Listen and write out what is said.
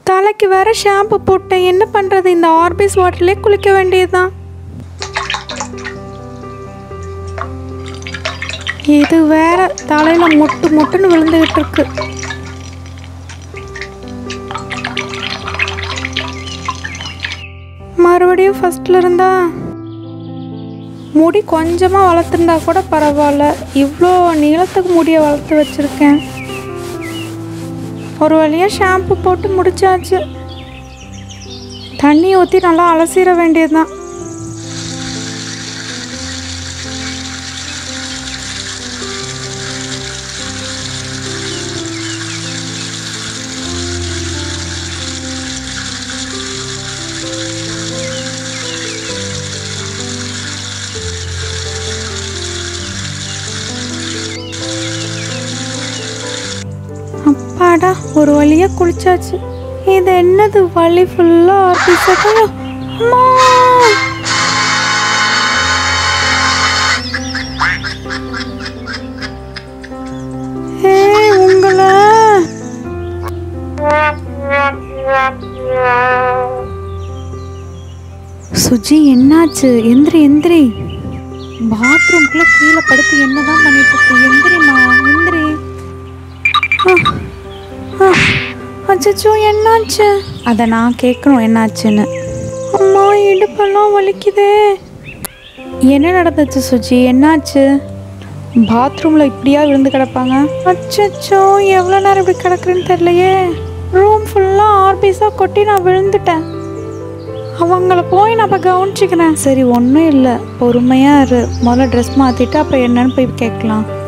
தலைக்கு வேற ஷாம்பு போட்டேன் என்ன பண்ணுறது இந்த ஆர்பிஸ் வாட்டர்லேயே குளிக்க வேண்டியதுதான் இது வேற தலையில் மொட்டு மொட்டுன்னு விழுந்துகிட்டு இருக்கு மறுபடியும் ஃபர்ஸ்ட்ல இருந்தா முடி கொஞ்சமாக வளர்த்துருந்தா கூட பரவாயில்ல இவ்வளோ நீளத்துக்கு முடியை வளர்த்து வச்சுருக்கேன் ஒரு வழியாக ஷாம்பு போட்டு முடிச்சாச்சு தண்ணி ஊற்றி நல்லா அலசிட வேண்டியதுதான் அப்பாடா ஒரு வழியா குளிச்சாச்சு இது என்னது வலி ஃபுல்லா ஆர்டிஸ்டையோ அம்மா ஏய் உங்களை சுஜி என்னாச்சு எந்திரி எந்திரி பாத்ரூம்குள்ள கீழே படுத்து என்னதான் பண்ணிட்டு இருக்கு எந்திரிமா எந்திரி அச்சோ என்னாச்சு அதை நான் கேட்கணும் என்னாச்சுன்னு அம்மா இடுப்பெல்லாம் வலிக்குதே என்ன நடந்துச்சு சுஜி என்னாச்சு பாத்ரூமில் இப்படியா விழுந்து கிடப்பாங்க அச்சச்சோ எவ்வளோ நேரம் இப்படி கிடக்குறேன்னு தெரியலையே ரூம் ஃபுல்லாக ஆர்பிஸாக கொட்டி நான் விழுந்துட்டேன் அவங்கள போய் நான் இப்போ கவனிச்சிக்கிறேன் சரி ஒன்றும் இல்லை பொறுமையாக இரு முதல்ல ட்ரெஸ் மாற்றிட்டு அப்புறம் என்னன்னு போய் கேட்கலாம்